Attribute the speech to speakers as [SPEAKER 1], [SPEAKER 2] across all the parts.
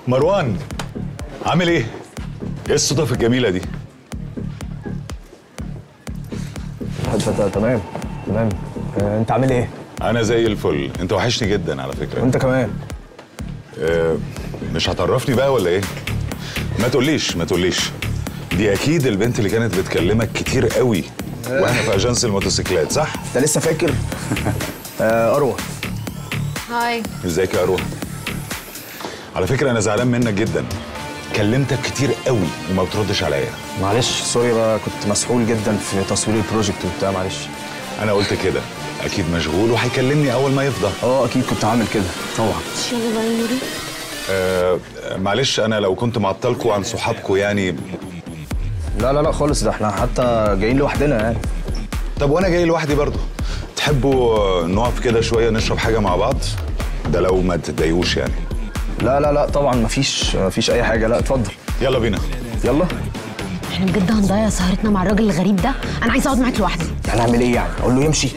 [SPEAKER 1] مروان عامل ايه؟ ايه الصدف الجميلة دي؟
[SPEAKER 2] فتى تمام تمام آه، انت عامل ايه؟
[SPEAKER 1] أنا زي الفل، أنت وحشني جدا على فكرة
[SPEAKER 2] وانت كمان
[SPEAKER 1] آه، مش هتعرفني بقى ولا ايه؟ ما تقوليش ما تقوليش دي أكيد البنت اللي كانت بتكلمك كتير قوي واحنا في أجانس الموتوسيكلات صح؟
[SPEAKER 2] انت لسه فاكر؟ آه اروى
[SPEAKER 3] هاي
[SPEAKER 1] ازيك يا أروى؟ على فكرة أنا زعلان منك جدا كلمتك كتير قوي وما بتردش عليا
[SPEAKER 2] معلش سوري بقى كنت مسحول جدا في تصوير البروجكت وبتاع معلش
[SPEAKER 1] أنا قلت كده أكيد مشغول وهيكلمني أول ما يفضى
[SPEAKER 2] اه اكيد كنت عامل كده طبعا
[SPEAKER 3] يلا بقى يا نوري
[SPEAKER 1] آه معلش انا لو كنت معطلكوا عن صحابكوا يعني
[SPEAKER 2] لا لا لا خالص ده احنا حتى جايين لوحدنا يعني
[SPEAKER 1] طب وانا جاي لوحدي برضو تحبوا آه، نقف كده شويه نشرب حاجه مع بعض ده لو ما تتضايقوش يعني
[SPEAKER 2] لا لا لا طبعا مفيش مفيش اي حاجه لا اتفضل
[SPEAKER 1] يلا بينا
[SPEAKER 2] يلا
[SPEAKER 3] احنا بجد هنضيع سهرتنا مع الراجل الغريب ده انا عايزه اقعد معاك لوحدي
[SPEAKER 2] هنعمل ايه يعني اقول له يمشي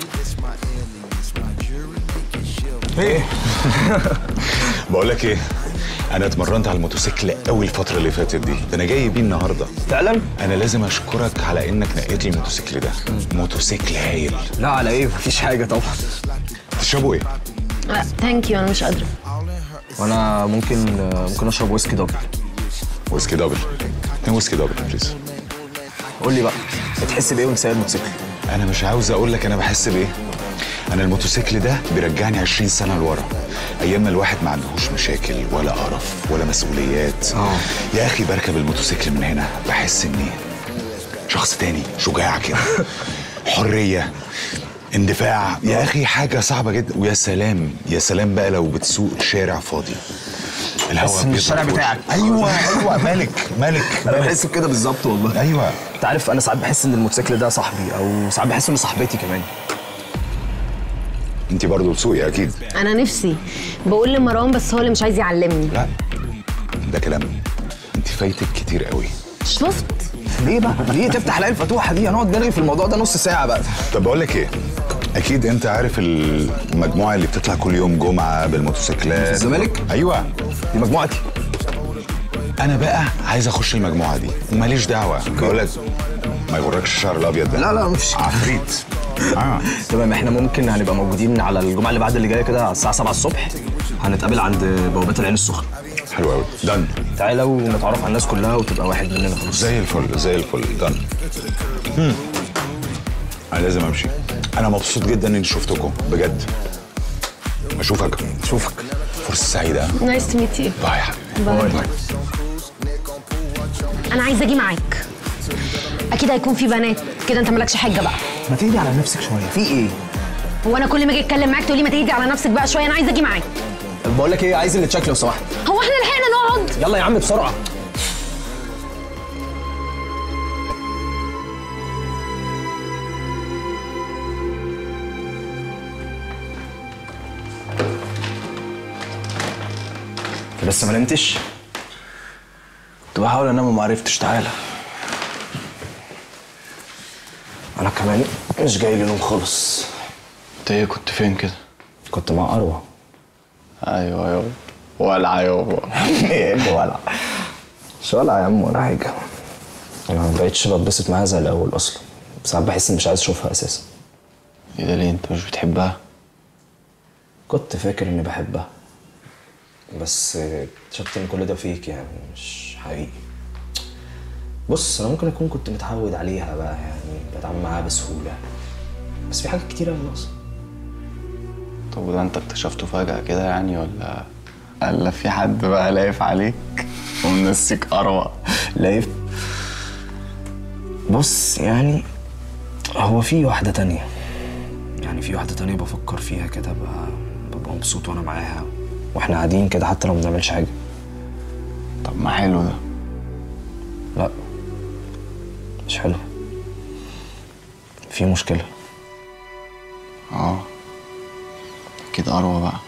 [SPEAKER 2] ايه
[SPEAKER 1] بقول لك ايه انا اتمرنت على الموتوسيكل قوي الفتره اللي فاتت دي ده انا جاي بيه النهارده
[SPEAKER 2] فعلا
[SPEAKER 1] انا لازم اشكرك على انك نقيت لي الموتوسيكل ده موتوسيكل هايل
[SPEAKER 2] لا على ايه مفيش حاجه طبعا
[SPEAKER 1] تشربوا ايه
[SPEAKER 3] ثانك يو انا مش قادره
[SPEAKER 2] وانا ممكن آه، ممكن اشرب ويسكي دبل
[SPEAKER 1] ويسكي دبل اتنين ويسكي دبل بليز
[SPEAKER 2] قول لي بقى بتحس بايه وانت سايق الموتوسيكل
[SPEAKER 1] انا مش عاوز اقول لك انا بحس بايه انا الموتوسيكل ده بيرجعني 20 سنه لورا ايام ما الواحد ما عندهوش مشاكل ولا قرف ولا مسؤوليات
[SPEAKER 2] آه.
[SPEAKER 1] يا اخي بركب الموتوسيكل من هنا بحس اني شخص تاني شجاع كده حريه اندفاع يا اخي حاجه صعبه جدا ويا سلام يا سلام بقى لو بتسوق شارع فاضي الهواء
[SPEAKER 2] بس من الشارع
[SPEAKER 1] بيضرب في
[SPEAKER 2] بتاعك.
[SPEAKER 1] وشك. ايوه ايوه مالك مالك
[SPEAKER 2] انا
[SPEAKER 1] مالك
[SPEAKER 2] بحس بكده بالظبط والله
[SPEAKER 1] ايوه
[SPEAKER 2] انت عارف انا ساعات بحس ان الموتوسيكل ده صاحبي او ساعات بحس انه صاحبتي كمان
[SPEAKER 1] انت برضه بتسوقي اكيد
[SPEAKER 3] انا نفسي بقول لمروان بس هو اللي مش عايز يعلمني
[SPEAKER 1] لا ده كلام انت فايتك كتير قوي
[SPEAKER 3] شفت
[SPEAKER 2] ليه بقى ليه تفتح العين الفتوحه دي هنقعد نرغي في الموضوع ده نص ساعه بقى
[SPEAKER 1] طب بقول لك ايه اكيد انت عارف المجموعه اللي بتطلع كل يوم جمعه بالموتوسيكلات
[SPEAKER 2] في الزمالك؟
[SPEAKER 1] ايوه
[SPEAKER 2] دي مجموعتي
[SPEAKER 1] انا بقى عايز اخش المجموعه دي وماليش دعوه بقول لك ما يغركش الشعر الابيض ده
[SPEAKER 2] لا لا مش
[SPEAKER 1] عفريت اه
[SPEAKER 2] تمام احنا ممكن هنبقى موجودين على الجمعه اللي بعد اللي جايه كده على الساعه 7 الصبح هنتقابل عند بوابات العين السخنه
[SPEAKER 1] حلو قوي دن
[SPEAKER 2] تعالى ونتعرف على الناس كلها وتبقى واحد مننا خلاص
[SPEAKER 1] زي الفل زي الفل دن هم. انا لازم امشي انا مبسوط جدا اني شفتكم بجد اشوفك
[SPEAKER 2] اشوفك
[SPEAKER 1] فرصه سعيده
[SPEAKER 3] نايس تو ميت يو
[SPEAKER 1] باي يا حبيبي
[SPEAKER 3] باي.
[SPEAKER 1] باي.
[SPEAKER 3] انا عايزه اجي معاك اكيد هيكون في بنات كده انت مالكش حاجه بقى
[SPEAKER 2] ما تهدي على نفسك شويه في ايه
[SPEAKER 3] هو انا كل ما اجي اتكلم معاك تقولي ما تهدي على نفسك بقى شويه انا عايزه اجي معاك
[SPEAKER 2] طب بقول لك ايه عايز نتشيك لو سمحت
[SPEAKER 3] هو احنا لحقنا نقعد
[SPEAKER 2] يلا يا عم بسرعه انت لسه ما نمتش كنت بحاول انام وما عرفتش تعالى انا كمان مش جاي لي نوم خالص
[SPEAKER 4] انت ايه كنت فين كده؟
[SPEAKER 2] كنت مع اروى
[SPEAKER 4] ايوه ايوه ولع يابا
[SPEAKER 2] ايه اللي ولع مش ولع يا عم ولا حاجه انا ما بقتش بتبسط معاها زي الاول اصلا ساعات بحس اني مش عايز اشوفها اساسا
[SPEAKER 4] ايه ده ليه انت مش بتحبها؟
[SPEAKER 2] كنت فاكر اني بحبها بس اكتشفت ان كل ده فيك يعني مش حقيقي بص انا ممكن اكون كنت متعود عليها بقى يعني بتعامل معاها بسهوله بس في حاجات كتير قوي ناقصه
[SPEAKER 4] طب وده انت اكتشفته فجأة كده يعني ولا ولا في حد بقى لايف عليك ومنسيك أروع
[SPEAKER 2] لايف بص يعني هو في واحدة تانية يعني في واحدة تانية بفكر فيها كده ببقى ببقى مبسوط وانا معاها واحنا قاعدين كده حتى لو ما بنعملش حاجة
[SPEAKER 4] طب ما حلو ده
[SPEAKER 2] لا مش حلو في مشكلة
[SPEAKER 4] اه اكيد أروع بقى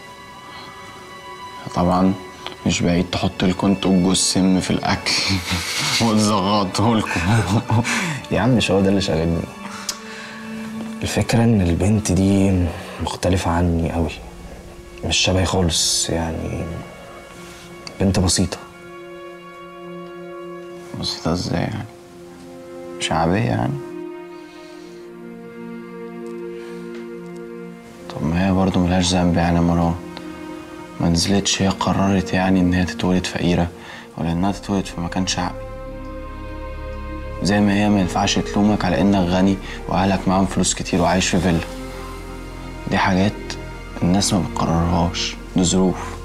[SPEAKER 4] طبعا مش بعيد تحط لكم انتوا الجوز سم في الأكل وتزغطه لكم
[SPEAKER 2] يا عم مش هو ده اللي شاغلني الفكرة ان البنت دي مختلفة عني قوي مش شبهي خالص يعني بنت بسيطة
[SPEAKER 4] بسيطة ازاي يعني شعبية يعني طب ما هي برضه ملهاش ذنب يعني يا مروان ما نزلتش هي قررت يعني ان هي تتولد فقيرة ولا انها تتولد في مكان شعبي زي ما هي ما ينفعش تلومك على انك غني واهلك معاهم فلوس كتير وعايش في فيلا دي حاجات الناس ما بتقررهاش دي ظروف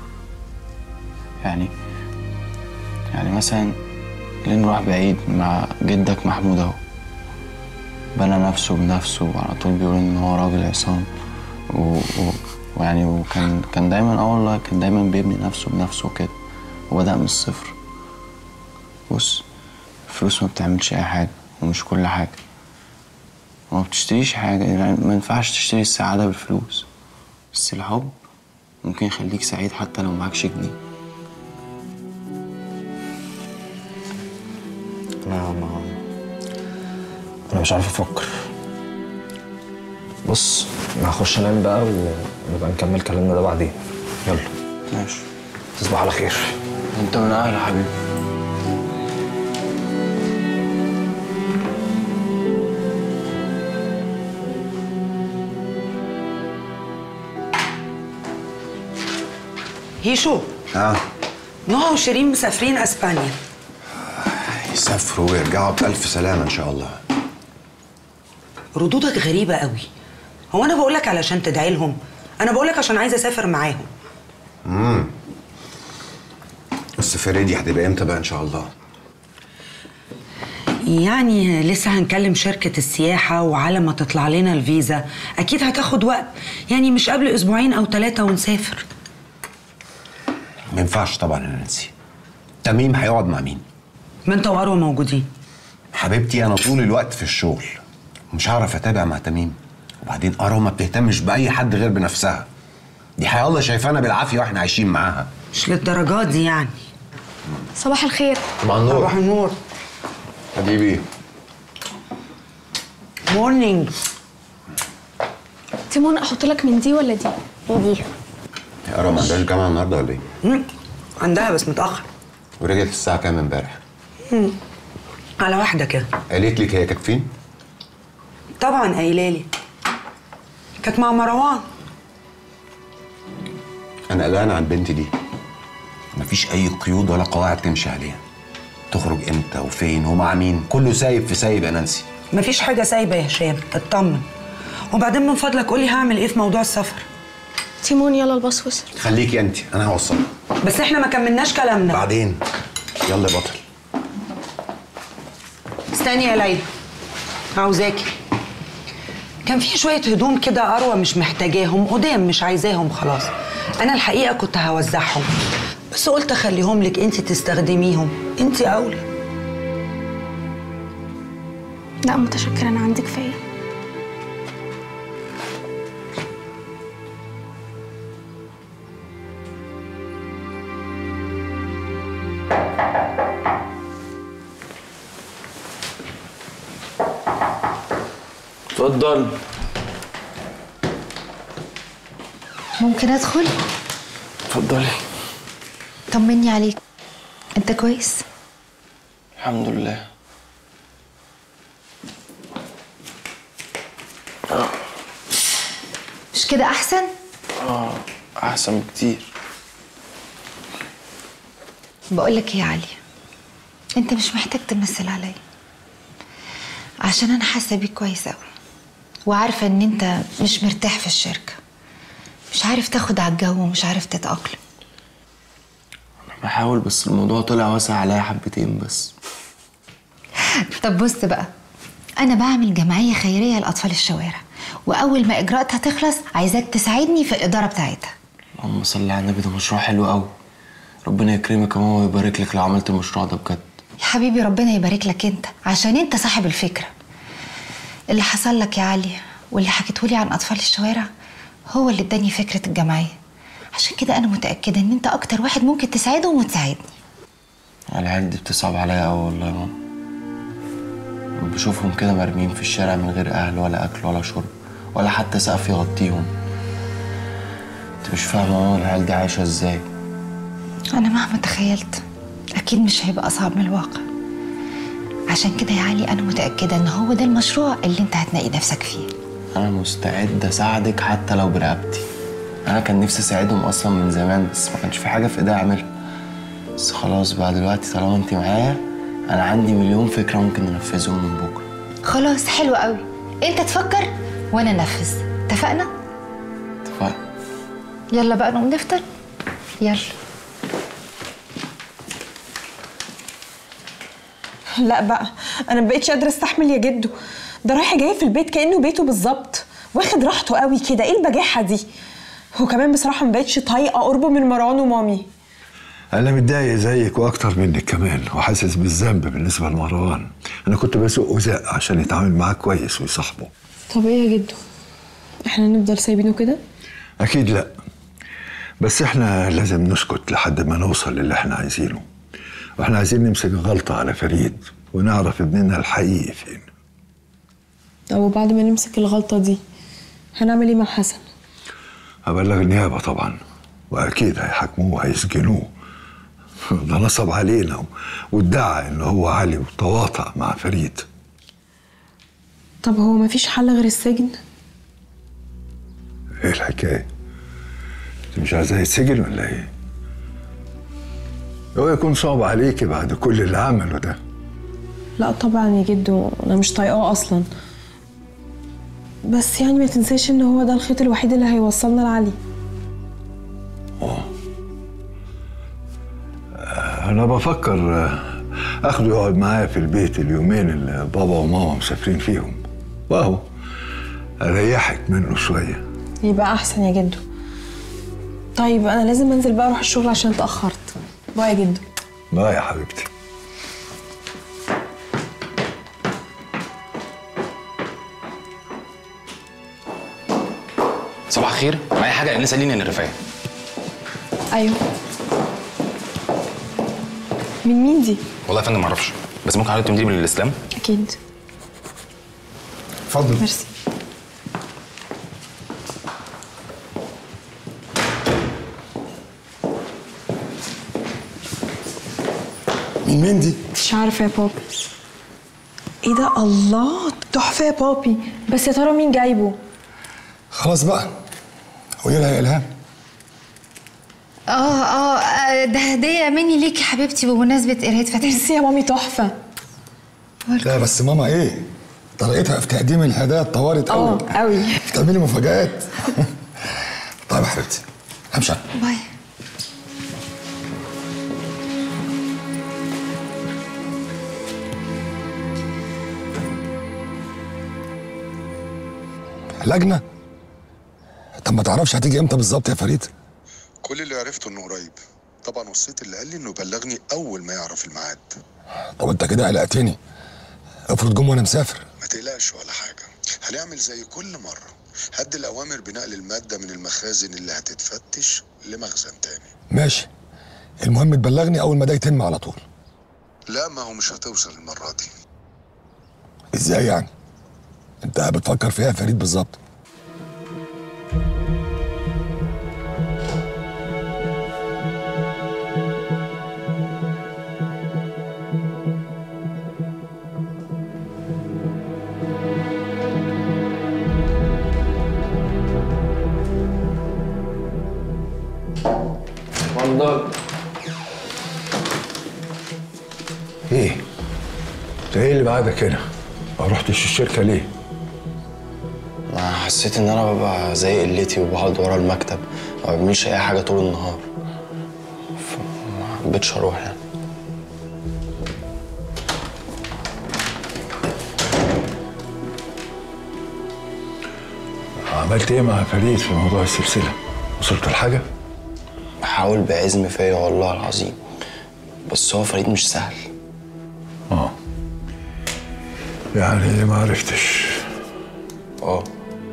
[SPEAKER 4] يعني يعني مثلا ليه نروح بعيد مع جدك محمود اهو بنى نفسه بنفسه وعلى طول بيقول ان هو راجل عصام و... و... ويعني وكان كان دايما اه والله كان دايما بيبني نفسه بنفسه كده وبدأ من الصفر بص الفلوس ما بتعملش اي حاجة ومش كل حاجة وما بتشتريش حاجة يعني ما ينفعش تشتري السعادة بالفلوس بس الحب ممكن يخليك سعيد حتى لو معكش جنيه
[SPEAKER 2] انا ما انا مش عارف افكر بص انا هخش انام بقى ونبقى نكمل كلامنا ده بعدين يلا
[SPEAKER 4] ماشي
[SPEAKER 2] تصبح على خير
[SPEAKER 4] انت من اهل يا حبيبي
[SPEAKER 5] هيشو
[SPEAKER 6] اه
[SPEAKER 5] نهى وشيرين مسافرين اسبانيا
[SPEAKER 6] يسافروا ويرجعوا بألف سلامة إن شاء الله
[SPEAKER 5] ردودك غريبة قوي هو أنا بقولك علشان تدعي لهم أنا بقولك عشان عايزة أسافر معاهم
[SPEAKER 6] السفرية دي هتبقى إمتى بقى إن شاء الله؟
[SPEAKER 5] يعني لسه هنكلم شركة السياحة وعلى ما تطلع لنا الفيزا أكيد هتاخد وقت يعني مش قبل أسبوعين أو ثلاثة ونسافر
[SPEAKER 6] ما ينفعش طبعا يا نانسي تميم هيقعد مع مين؟
[SPEAKER 5] ما أنت وأروى موجودين
[SPEAKER 6] حبيبتي أنا طول الوقت في الشغل مش هعرف أتابع مع تميم وبعدين أروى ما بتهتمش بأي حد غير بنفسها دي حياة الله شايفانا بالعافية وإحنا عايشين معاها
[SPEAKER 5] مش للدرجات دي يعني
[SPEAKER 7] صباح الخير
[SPEAKER 6] طبعا
[SPEAKER 5] صباح النور
[SPEAKER 6] حبيبي
[SPEAKER 5] مورنينج
[SPEAKER 7] تيمون احط لك من دي ولا دي
[SPEAKER 3] دي
[SPEAKER 6] يا أروى ما عندهاش جامعة النهاردة ولا إيه؟
[SPEAKER 5] مم. عندها بس متأخر
[SPEAKER 6] ورجعت الساعة كام امبارح؟
[SPEAKER 5] على واحدة كده
[SPEAKER 6] قالت لك هي كانت فين؟
[SPEAKER 5] طبعا قايلالي كانت مع مروان
[SPEAKER 6] أنا قلقان على البنت دي مفيش أي قيود ولا قواعد تمشي عليها تخرج إمتى وفين ومع مين كله سايب في سايب يا نانسي
[SPEAKER 5] مفيش حاجة سايبة يا هشام اطمن وبعدين من فضلك قولي هعمل ايه في موضوع السفر
[SPEAKER 7] تيمون يلا الباص وصل
[SPEAKER 6] خليكي أنت أنا هوصلك
[SPEAKER 5] بس احنا ما كملناش كلامنا
[SPEAKER 6] بعدين يلا يا بطل
[SPEAKER 5] استني يا ليلى عاوزاكي كان في شوية هدوم كده أروى مش محتاجاهم قدام مش عايزاهم خلاص أنا الحقيقة كنت هوزعهم بس قلت أخليهم لك أنت تستخدميهم أنت أولى
[SPEAKER 7] لا متشكرة انا عندي كفاية
[SPEAKER 4] اتفضل
[SPEAKER 8] ممكن ادخل
[SPEAKER 4] اتفضلي
[SPEAKER 8] طمني عليك انت كويس
[SPEAKER 4] الحمد لله
[SPEAKER 8] مش كده احسن
[SPEAKER 4] اه احسن بكتير
[SPEAKER 8] بقول لك ايه يا علي انت مش محتاج تمثل عليا عشان انا حاسه بيك كويس قوي وعارفه ان انت مش مرتاح في الشركه مش عارف تاخد على الجو ومش عارف تتاقلم
[SPEAKER 4] بحاول بس الموضوع طلع واسع عليا حبتين بس
[SPEAKER 8] طب بص بقى انا بعمل جمعيه خيريه لاطفال الشوارع واول ما اجراءاتها تخلص عايزاك تساعدني في الاداره بتاعتها
[SPEAKER 4] اللهم صل على النبي ده مشروع حلو قوي ربنا يكرمك يا ماما ويبارك لك لو عملت المشروع ده بجد
[SPEAKER 8] يا حبيبي ربنا يبارك لك انت عشان انت صاحب الفكره اللي حصل لك يا علي واللي حكيتهولي عن اطفال الشوارع هو اللي اداني فكره الجمعيه عشان كده انا متاكده ان انت اكتر واحد ممكن تساعدهم وتساعدني
[SPEAKER 4] العيال دي بتصعب عليا قوي والله يا ماما بشوفهم كده مرميين في الشارع من غير اهل ولا اكل ولا شرب ولا حتى سقف يغطيهم انت مش فاهمه ماما العيال دي عايشه ازاي
[SPEAKER 8] انا مهما تخيلت اكيد مش هيبقى اصعب من الواقع عشان كده يا علي انا متاكده ان هو ده المشروع اللي انت هتلاقي نفسك فيه
[SPEAKER 4] انا مستعد اساعدك حتى لو برقبتي انا كان نفسي اساعدهم اصلا من زمان بس ما كانش في حاجه في ايدي اعملها بس خلاص بقى دلوقتي طالما انت معايا انا عندي مليون فكره ممكن انفذهم من بكره
[SPEAKER 8] خلاص حلو قوي انت تفكر وانا انفذ اتفقنا
[SPEAKER 4] اتفقنا
[SPEAKER 8] يلا بقى نقوم نفطر يلا
[SPEAKER 9] لا بقى انا مبقتش قادره استحمل يا جدو ده رايح جاي في البيت كانه بيته بالظبط واخد راحته قوي كده ايه البجاحه دي وكمان بصراحه مبقتش طايقه قربه من مروان ومامي
[SPEAKER 10] أنا متضايق زيك وأكتر منك كمان وحاسس بالذنب بالنسبة لمروان أنا كنت بسوق زق عشان يتعامل معاك كويس ويصاحبه
[SPEAKER 9] طب ايه يا جدو احنا نفضل سايبينه كده
[SPEAKER 10] أكيد لأ بس إحنا لازم نسكت لحد ما نوصل للي إحنا عايزينه وإحنا عايزين نمسك غلطة على فريد ونعرف ابننا الحقيقي فين
[SPEAKER 9] طب وبعد ما نمسك الغلطه دي هنعمل ايه مع حسن
[SPEAKER 10] هبلغ النيابة طبعا وأكيد هيحاكموه وهيسجنوه ده نصب علينا و- وادعى إن هو علي وتواطأ مع فريد
[SPEAKER 9] طب هو مفيش حل غير السجن
[SPEAKER 10] إيه الحكاية؟ أنت مش عايزاه يتسجن ولا إيه؟ هو يكون صعب عليكي بعد كل اللي عمله ده
[SPEAKER 9] لا طبعا يا جدو انا مش طايقاه اصلا بس يعني ما تنساش ان هو ده الخيط الوحيد اللي هيوصلنا لعلي
[SPEAKER 10] أنا بفكر آه، أخده يقعد معايا في البيت اليومين اللي بابا وماما مسافرين فيهم وأهو أريحك منه شوية
[SPEAKER 9] يبقى احسن يا جدو طيب انا لازم انزل بقى اروح الشغل عشان اتاخرت باي يا جدو
[SPEAKER 10] باي يا حبيبتي
[SPEAKER 11] صباح الخير معايا حاجه انسه لينا الرفاعي
[SPEAKER 9] ايوه من مين دي
[SPEAKER 11] والله يا فندم ما اعرفش بس ممكن حضرتك تمديلي بالاسلام
[SPEAKER 9] اكيد
[SPEAKER 12] اتفضل
[SPEAKER 9] ميرسي
[SPEAKER 12] مين مين دي؟
[SPEAKER 9] مش عارفه يا بابي ايه ده الله تحفه يا بابي بس يا ترى مين جايبه
[SPEAKER 12] خلاص بقى قولي لها يا الهام
[SPEAKER 8] اه اه آه، ده هديه مني ليك يا حبيبتي بمناسبه قرايه فتحي
[SPEAKER 9] ميرسي يا مامي تحفه
[SPEAKER 12] لا بس ماما ايه؟ طريقتها في تقديم الهدايا اتطورت قوي
[SPEAKER 9] اه قوي
[SPEAKER 12] بتعملي مفاجآت طيب يا حبيبتي همشي أنا.
[SPEAKER 8] باي
[SPEAKER 12] لجنه طب ما تعرفش هتيجي امتى بالظبط يا فريد؟
[SPEAKER 13] كل اللي عرفته انه قريب طبعا وصيت اللي قال لي انه يبلغني اول ما يعرف الميعاد
[SPEAKER 12] طب انت كده قلقتني افرض جم وانا مسافر
[SPEAKER 13] ما تقلقش ولا حاجه هنعمل زي كل مره هدي الاوامر بنقل الماده من المخازن اللي هتتفتش لمخزن تاني
[SPEAKER 12] ماشي المهم تبلغني اول ما ده يتم على طول
[SPEAKER 13] لا ما هو مش هتوصل المره دي
[SPEAKER 12] ازاي يعني؟ انت بتفكر فيها يا فريد بالظبط
[SPEAKER 4] اتفضل
[SPEAKER 10] إيه؟ أنت إيه اللي بعدك هنا؟ ما رحتش الشركة ليه؟
[SPEAKER 4] ما حسيت ان انا ببقى زي قلتي وبقعد ورا المكتب ما بعملش اي حاجه طول النهار فما حبيتش اروح يعني
[SPEAKER 10] عملت إيه مع فريد في موضوع السلسلة؟ وصلت لحاجة؟
[SPEAKER 4] بحاول بعزم فيا والله العظيم بس هو فريد مش سهل
[SPEAKER 10] آه يعني ما عرفتش
[SPEAKER 4] اه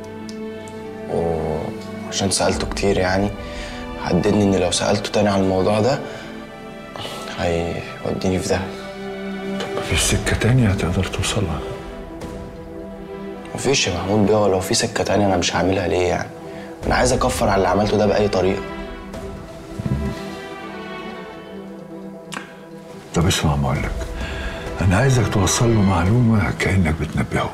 [SPEAKER 4] وعشان سألته كتير يعني حددني ان لو سألته تاني عن الموضوع ده هيوديني في داهية
[SPEAKER 10] مفيش سكة تانية تقدر توصلها
[SPEAKER 4] مفيش يا محمود بيه ولو في سكة تانية انا مش هعملها ليه يعني انا عايز اكفر على اللي عملته ده بأي طريقة
[SPEAKER 10] طب اسمع ما اقول لك انا عايزك توصل له معلومه كانك بتنبهه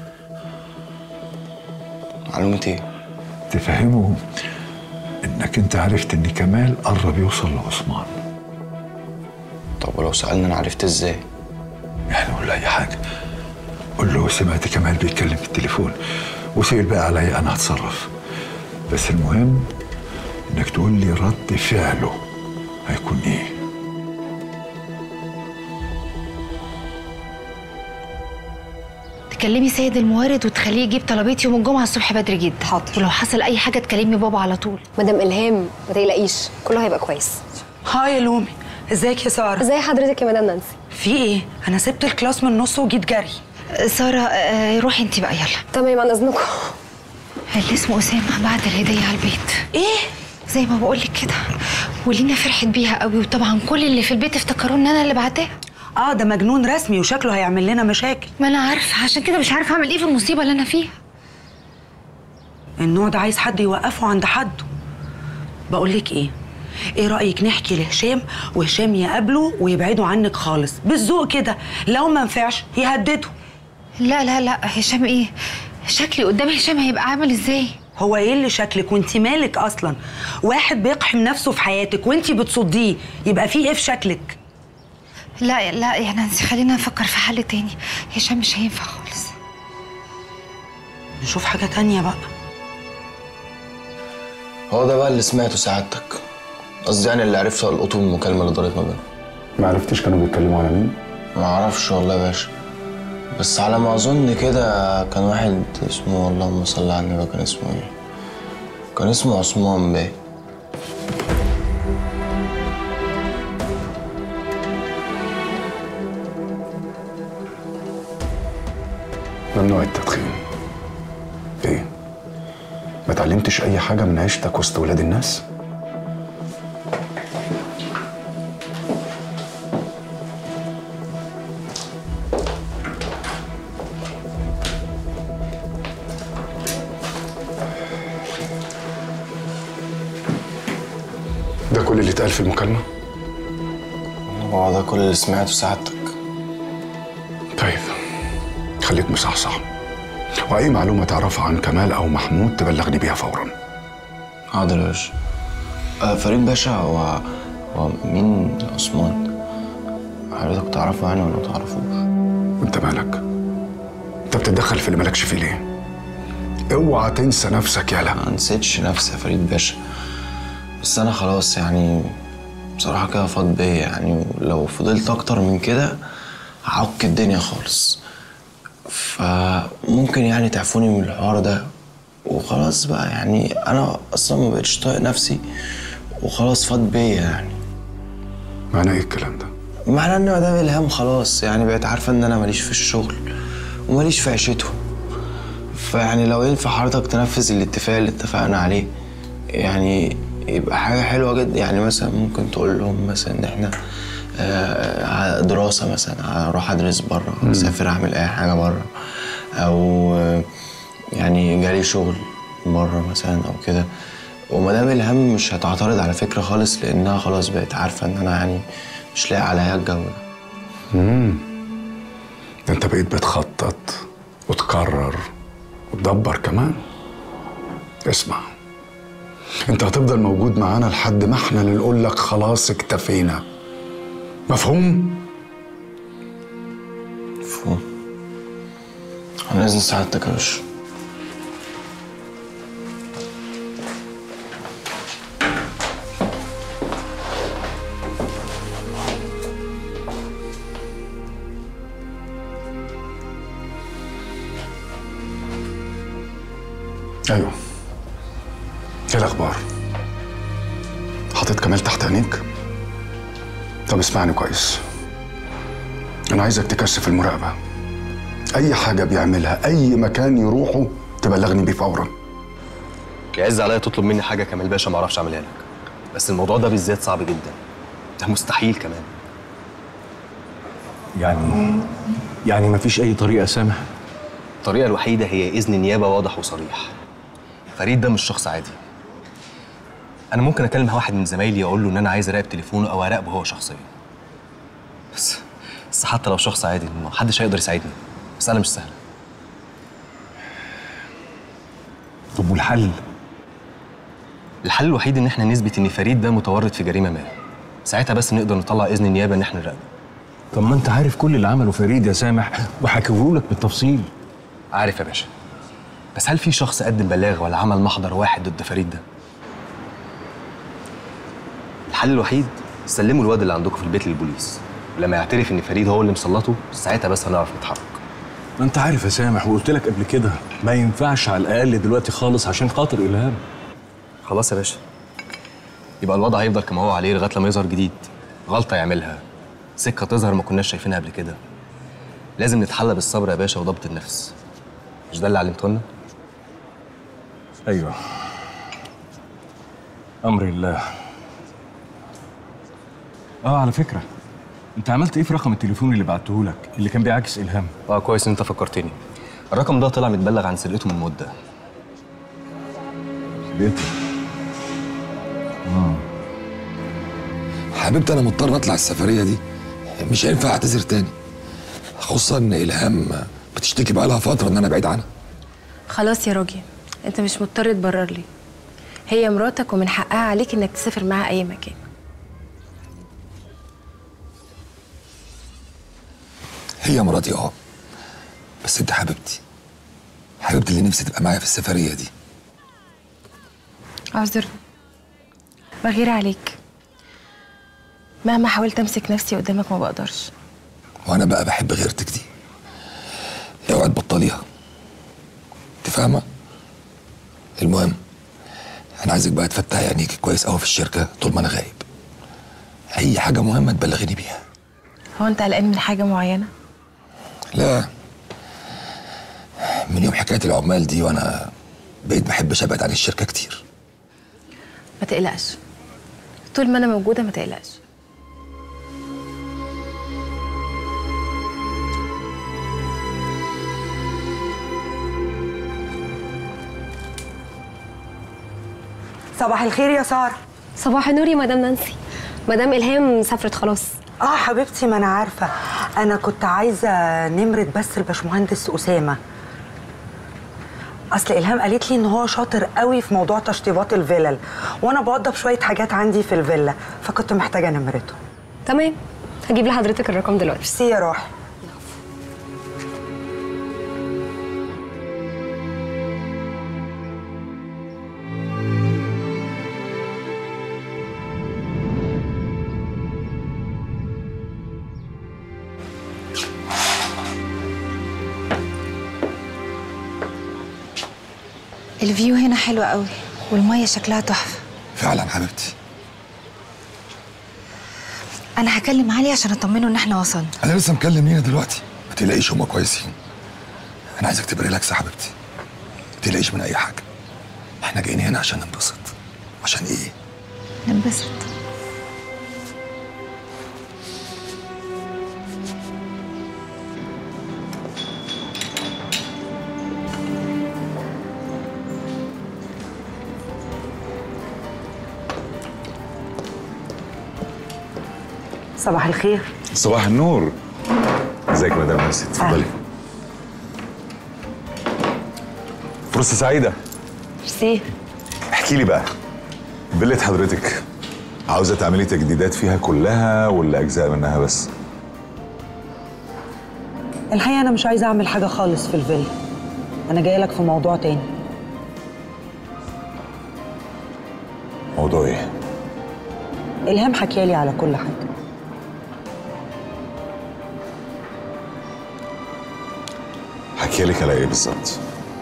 [SPEAKER 4] معلومة ايه؟
[SPEAKER 10] تفهمه انك انت عرفت ان كمال قرب يوصل لعثمان
[SPEAKER 4] طب ولو سألني انا عرفت ازاي؟
[SPEAKER 10] يعني قول له اي حاجه قول له سمعت كمال بيتكلم في التليفون وسيب بقى عليا انا هتصرف بس المهم انك تقول لي رد فعله هيكون ايه
[SPEAKER 8] تكلمي سيد المورد وتخليه يجيب طلبات يوم الجمعه الصبح بدري جدا حاضر ولو حصل اي حاجه تكلمي بابا على طول
[SPEAKER 3] مدام الهام ما تقلقيش كله هيبقى كويس
[SPEAKER 5] هاي يا لومي ازيك يا ساره
[SPEAKER 3] ازي حضرتك يا مدام نانسي
[SPEAKER 5] في ايه انا سبت الكلاس من النص وجيت جري
[SPEAKER 8] ساره آه، روحي انت بقى يلا
[SPEAKER 3] تمام عن اذنكم
[SPEAKER 8] اللي اسمه اسامه بعت الهديه على البيت
[SPEAKER 5] ايه
[SPEAKER 8] زي ما بقول لك كده ولينا فرحت بيها قوي وطبعا كل اللي في البيت افتكروا ان انا اللي بعتها
[SPEAKER 5] اه ده مجنون رسمي وشكله هيعمل لنا مشاكل
[SPEAKER 8] ما انا عارفه عشان كده مش عارفه اعمل ايه في المصيبه اللي انا فيها
[SPEAKER 5] النوع ده عايز حد يوقفه عند حده بقول لك ايه ايه رايك نحكي لهشام وهشام يقابله ويبعدوا عنك خالص بالذوق كده لو ما نفعش يهدده
[SPEAKER 8] لا لا لا هشام ايه شكلي قدام هشام هيبقى عامل ازاي
[SPEAKER 5] هو ايه اللي شكلك وانت مالك اصلا واحد بيقحم نفسه في حياتك وانت بتصديه يبقى في ايه في شكلك
[SPEAKER 8] لا لا يا نانسي خلينا نفكر في حل تاني هشام مش هينفع خالص
[SPEAKER 5] نشوف حاجه تانية بقى
[SPEAKER 4] هو ده بقى اللي سمعته سعادتك قصدي يعني اللي عرفته القطو من المكالمة اللي دارت ما بينهم
[SPEAKER 1] ما عرفتش كانوا بيتكلموا على مين؟
[SPEAKER 4] ما اعرفش والله يا باشا بس على ما اظن كده كان واحد اسمه اللهم صل على النبي كان اسمه ايه كان اسمه عثمان بيه
[SPEAKER 14] ممنوع التدخين ايه ما اتعلمتش اي حاجه من عيشتك وسط ولاد الناس ده كل اللي اتقال في المكالمه
[SPEAKER 4] هو ده كل اللي سمعته سعادتك
[SPEAKER 14] طيب خليك مصحصح واي معلومه تعرفها عن كمال او محمود تبلغني بيها فورا
[SPEAKER 4] حاضر يا باشا آه فريد باشا هو هو مين عثمان حضرتك تعرفه يعني ولا ما تعرفوش
[SPEAKER 14] انت مالك انت بتتدخل في اللي مالكش فيه ليه اوعى تنسى نفسك يالا
[SPEAKER 4] ما نسيتش نفسي يا فريد باشا بس انا خلاص يعني بصراحه كده فاض بيا يعني ولو فضلت اكتر من كده هعك الدنيا خالص فممكن يعني تعفوني من الحوار ده وخلاص بقى يعني انا اصلا ما بقتش طايق نفسي وخلاص فاض بيا يعني
[SPEAKER 14] معنى ايه الكلام ده
[SPEAKER 4] معناه ان مدام الهام خلاص يعني بقت عارفه ان انا ماليش في الشغل وماليش في عيشتهم فيعني لو ينفع حضرتك تنفذ الاتفاق اللي اتفقنا عليه يعني يبقى حاجه حلوه جدا يعني مثلا ممكن تقول لهم مثلا ان احنا آه، دراسه مثلا اروح ادرس بره اسافر اعمل اي حاجه بره او آه، يعني جالي شغل بره مثلا او كده ومدام الهام مش هتعترض على فكره خالص لانها خلاص بقت عارفه ان انا يعني مش لاقي عليا الجو ده
[SPEAKER 14] امم ده انت بقيت بتخطط وتقرر وتدبر كمان اسمع انت هتفضل موجود معانا لحد ما احنا اللي نقول لك خلاص اكتفينا مفهوم
[SPEAKER 4] مفهوم انا اذن سعادتك يا باشا
[SPEAKER 14] ايوه ايه الاخبار حاطط كمال تحت عينيك طب اسمعني كويس انا عايزك تكثف المراقبه اي حاجه بيعملها اي مكان يروحه تبلغني بيه فورا
[SPEAKER 15] يعز عليا تطلب مني حاجه كمال باشا ما اعرفش اعملها لك بس الموضوع ده بالذات صعب جدا ده مستحيل كمان يعني يعني مفيش اي طريقه سامح الطريقه الوحيده هي اذن نيابه واضح وصريح فريد ده مش شخص عادي انا ممكن اكلم واحد من زمايلي اقول له ان انا عايز اراقب تليفونه او اراقبه هو شخصيا بس بس بس حتى لو شخص عادي محدش هيقدر يساعدني مسألة مش سهلة
[SPEAKER 14] طب والحل؟
[SPEAKER 15] الحل الوحيد ان احنا نثبت ان فريد ده متورط في جريمة ما ساعتها بس نقدر نطلع اذن النيابة ان احنا نراقبه
[SPEAKER 14] طب ما انت عارف كل اللي عمله فريد يا سامح وحكيه لك بالتفصيل
[SPEAKER 15] عارف يا باشا بس هل في شخص قدم بلاغ ولا عمل محضر واحد ضد فريد ده؟ الحل الوحيد سلموا الواد اللي عندكم في البيت للبوليس ولما يعترف ان فريد هو اللي مسلطه ساعتها بس هنعرف نتحرك
[SPEAKER 14] ما انت عارف يا سامح وقلت لك قبل كده ما ينفعش على الاقل دلوقتي خالص عشان خاطر الهام
[SPEAKER 15] خلاص يا باشا يبقى الوضع هيفضل كما هو عليه لغايه لما يظهر جديد غلطه يعملها سكه تظهر ما كناش شايفينها قبل كده لازم نتحلى بالصبر يا باشا وضبط النفس مش ده اللي علمته لنا
[SPEAKER 14] ايوه امر الله اه على فكره انت عملت ايه في رقم التليفون اللي بعته لك اللي كان بيعاكس الهام
[SPEAKER 15] اه كويس ان انت فكرتني الرقم ده طلع متبلغ عن سرقته من مده
[SPEAKER 14] بيته
[SPEAKER 12] حبيبتي انا مضطر اطلع السفريه دي مش هينفع اعتذر تاني خصوصا ان الهام بتشتكي بقالها فتره ان انا بعيد عنها
[SPEAKER 16] خلاص يا راجل انت مش مضطر تبرر لي هي مراتك ومن حقها عليك انك تسافر معاها اي مكان
[SPEAKER 12] هي مراتي اه بس انت حبيبتي حبيبتي اللي نفسي تبقى معايا في السفريه دي
[SPEAKER 16] اعذرني بغير عليك مهما حاولت امسك نفسي قدامك ما بقدرش
[SPEAKER 12] وانا بقى بحب غيرتك دي اوعي تبطليها انت فاهمه المهم انا عايزك بقى تفتحي عينيك كويس قوي في الشركه طول ما انا غايب اي حاجه مهمه تبلغيني بيها
[SPEAKER 16] هو انت قلقان من حاجه معينه
[SPEAKER 12] لا من يوم حكايه العمال دي وانا بقيت بحبش ابعد عن الشركه كتير
[SPEAKER 16] ما تقلقش طول ما انا موجوده ما تقلقش
[SPEAKER 5] صباح الخير يا ساره
[SPEAKER 3] صباح النور يا مدام نانسي مدام الهام سافرت خلاص
[SPEAKER 5] اه حبيبتي ما انا عارفه انا كنت عايزه نمره بس الباشمهندس اسامه اصل الهام قالت لي ان هو شاطر قوي في موضوع تشطيبات الفلل وانا بوضب شويه حاجات عندي في الفيلا فكنت محتاجه نمرته
[SPEAKER 3] تمام هجيب لحضرتك الرقم دلوقتي
[SPEAKER 5] ميرسي يا روحي
[SPEAKER 8] الفيو هنا حلو قوي والمية شكلها تحفة
[SPEAKER 12] فعلا حبيبتي
[SPEAKER 8] أنا هكلم علي عشان أطمنه إن إحنا وصلنا
[SPEAKER 12] انا لسه مكلم لينا دلوقتي ما تقلقيش هما كويسين انا عايزك تبقى ريلاكس يا حبيبتي ما تقلقيش من اي حاجه احنا جايين هنا عشان ننبسط عشان ايه
[SPEAKER 8] ننبسط
[SPEAKER 5] صباح الخير
[SPEAKER 1] صباح النور ازيك يا مدام نانسي اتفضلي فرصة سعيدة
[SPEAKER 16] ميرسي
[SPEAKER 1] احكي لي بقى فيلة حضرتك عاوزة تعملي تجديدات فيها كلها ولا أجزاء منها بس؟
[SPEAKER 5] الحقيقه انا مش عايزه اعمل حاجه خالص في الفيلا انا جايه لك في موضوع تاني
[SPEAKER 1] موضوع ايه؟
[SPEAKER 5] الهام حكيالي على كل حاجه
[SPEAKER 1] حكي لك على ايه بالظبط؟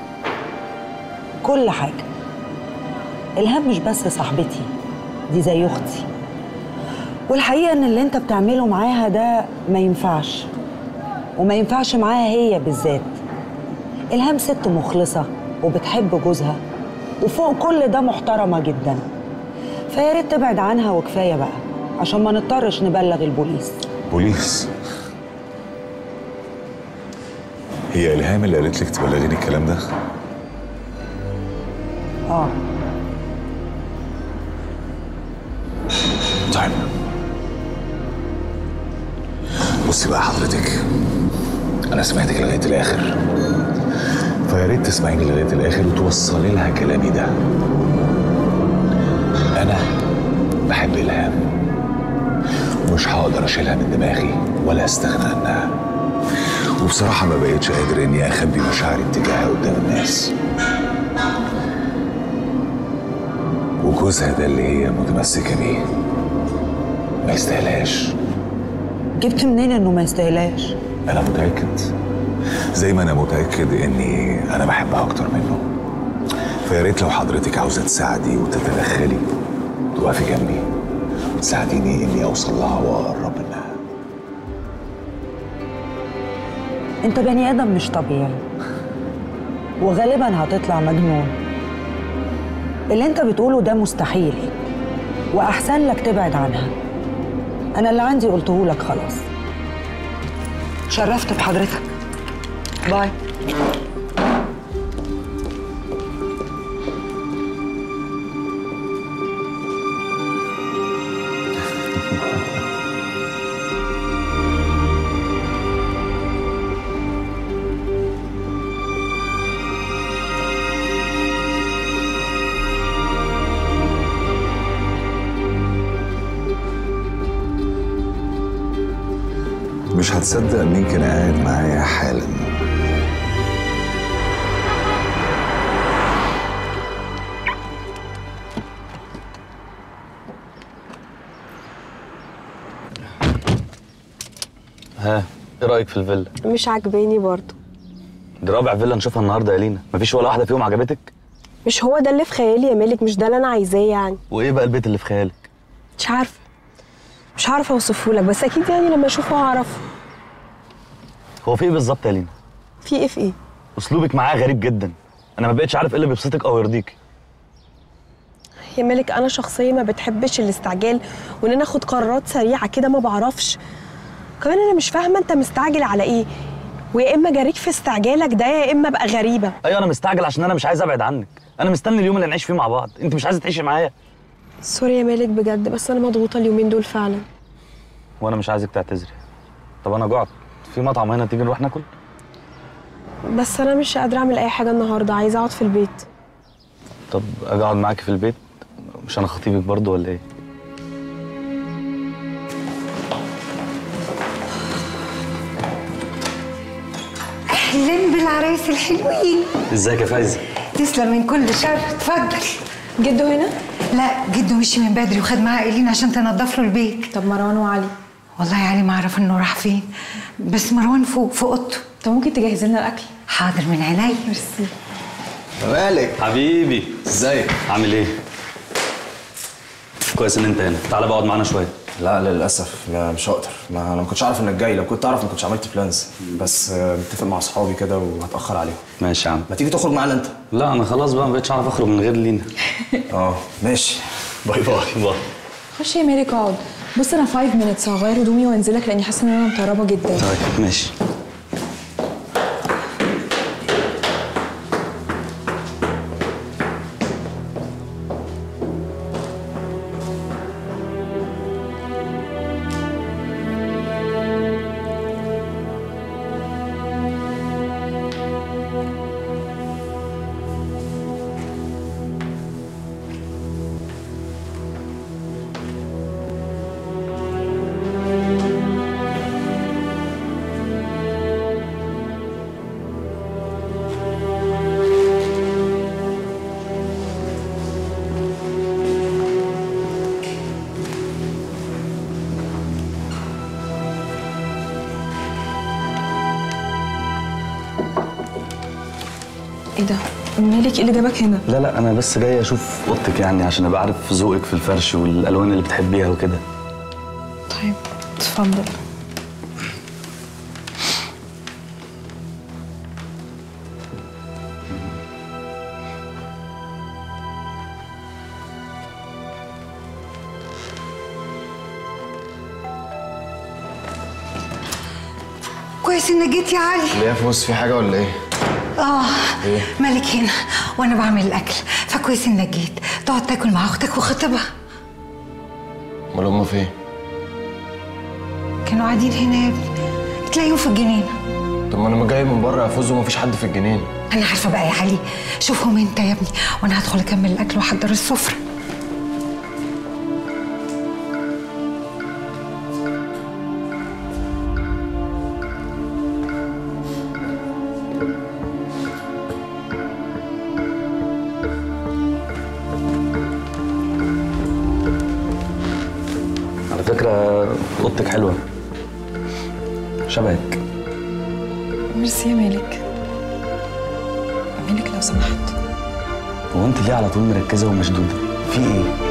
[SPEAKER 5] كل حاجه الهام مش بس صاحبتي دي زي اختي والحقيقه ان اللي انت بتعمله معاها ده ما ينفعش وما ينفعش معاها هي بالذات الهام ست مخلصه وبتحب جوزها وفوق كل ده محترمه جدا فيا ريت تبعد عنها وكفايه بقى عشان ما نضطرش نبلغ البوليس
[SPEAKER 1] بوليس هي إلهام اللي قالت لك تبلغيني الكلام ده؟
[SPEAKER 5] اه
[SPEAKER 1] طيب بصي بقى حضرتك انا سمعتك لغايه الاخر فيا ريت تسمعيني لغايه الاخر وتوصلي لها كلامي ده انا بحب الهام ومش هقدر اشيلها من دماغي ولا استغنى عنها وبصراحه ما بقتش قادر اني اخبي مشاعري اتجاهها قدام الناس وجوزها ده اللي هي متمسكه بيه ما يستاهلهاش
[SPEAKER 5] جبت منين انه ما يستاهلاش
[SPEAKER 1] انا متاكد زي ما انا متاكد اني انا بحبها اكتر منه فيا ريت لو حضرتك عاوزه تساعدي وتتدخلي تقفي جنبي وتساعديني اني اوصل لها واقرب منها
[SPEAKER 5] انت بني ادم مش طبيعي وغالبا هتطلع مجنون اللي انت بتقوله ده مستحيل واحسن لك تبعد عنها انا اللي عندي قلته لك خلاص شرفت بحضرتك باي
[SPEAKER 1] مش هتصدق مين كان قاعد معايا حالا
[SPEAKER 17] ها ايه رايك في الفيلا
[SPEAKER 9] مش عاجباني برضه
[SPEAKER 17] دي رابع فيلا نشوفها النهارده يا لينا مفيش ولا واحده فيهم عجبتك
[SPEAKER 9] مش هو ده اللي في خيالي يا مالك مش ده اللي انا عايزاه يعني
[SPEAKER 17] وايه بقى البيت اللي في خيالك
[SPEAKER 9] مش عارفه مش عارفه اوصفه لك بس اكيد يعني لما اشوفه هعرفه
[SPEAKER 17] هو في ايه بالظبط يا لينا
[SPEAKER 9] في ايه في ايه
[SPEAKER 17] اسلوبك معاه غريب جدا انا ما بقتش عارف ايه اللي بيبسطك او يرضيك
[SPEAKER 9] يا مالك انا شخصيه ما بتحبش الاستعجال وان انا اخد قرارات سريعه كده ما بعرفش كمان انا مش فاهمه انت مستعجل على ايه ويا اما جاريك في استعجالك ده يا اما ابقى غريبه
[SPEAKER 17] ايوه انا مستعجل عشان انا مش عايز ابعد عنك انا مستني اليوم اللي نعيش فيه مع بعض انت مش عايزه تعيشي معايا
[SPEAKER 9] سوري يا مالك بجد بس انا مضغوطه اليومين دول فعلا
[SPEAKER 17] وانا مش عايزك تعتذري طب انا جعت في مطعم هنا تيجي نروح ناكل
[SPEAKER 9] بس انا مش قادره اعمل اي حاجه النهارده عايزه اقعد في البيت
[SPEAKER 17] طب اجي اقعد معاكي في البيت مش انا خطيبك برضو ولا ايه
[SPEAKER 8] اهلا بالعرايس الحلوين
[SPEAKER 17] ازيك يا فايزه
[SPEAKER 8] تسلم من كل شر اتفضل
[SPEAKER 9] جدو هنا
[SPEAKER 8] لا جدو مشي من بدري وخد معاه ايلين عشان تنظف له البيت
[SPEAKER 9] طب مروان وعلي
[SPEAKER 8] والله يا علي ما اعرف انه راح فين بس مروان فوق في اوضته
[SPEAKER 9] طب ممكن تجهز لنا الاكل
[SPEAKER 8] حاضر من عينيا
[SPEAKER 9] ميرسي
[SPEAKER 17] مالك حبيبي ازيك عامل ايه كويس ان انت هنا تعالى بقعد معانا شويه
[SPEAKER 2] لا للاسف ما مش هقدر ما انا ما كنتش عارف انك جاي لو كنت اعرف ما كنتش عملت بلانز بس آه، متفق مع اصحابي كده وهتاخر عليهم
[SPEAKER 17] ماشي يا عم
[SPEAKER 2] ما تيجي تخرج معانا انت
[SPEAKER 17] لا انا خلاص بقى ما بقتش اعرف اخرج من غير لينا
[SPEAKER 2] اه ماشي باي باي
[SPEAKER 17] باي
[SPEAKER 9] خش يا مالك اقعد بص انا 5 minutes هغير هدومي وانزلك لاني حاسه ان انا مطربه جدا
[SPEAKER 17] طيب ماشي
[SPEAKER 9] ايه ده مالك ايه اللي جابك هنا
[SPEAKER 17] لا لا انا بس جاي اشوف اوضتك يعني عشان ابقى عارف ذوقك في الفرش والالوان اللي بتحبيها وكده
[SPEAKER 9] طيب اتفضل
[SPEAKER 8] كويس انك جيت يا علي
[SPEAKER 2] ليه يا فوز في حاجه ولا ايه
[SPEAKER 8] اه
[SPEAKER 2] ايه
[SPEAKER 8] مالك هنا وانا بعمل الاكل فكويس انك جيت تقعد تاكل مع اختك وخطيبها
[SPEAKER 2] امال هم فين
[SPEAKER 8] كانوا قاعدين هنا يا ابني تلاقيهم في الجنينه
[SPEAKER 15] طب ما انا جاي من بره يا فوز ومفيش حد في الجنينه
[SPEAKER 8] انا عارفه بقى يا علي شوفهم انت يا ابني وانا هدخل اكمل الاكل واحضر السفره
[SPEAKER 17] على فكرة اوضتك حلوة شبهك
[SPEAKER 9] ميرسي يا مالك مالك لو سمحت
[SPEAKER 17] هو انت ليه على طول مركزة ومشدودة؟ في ايه؟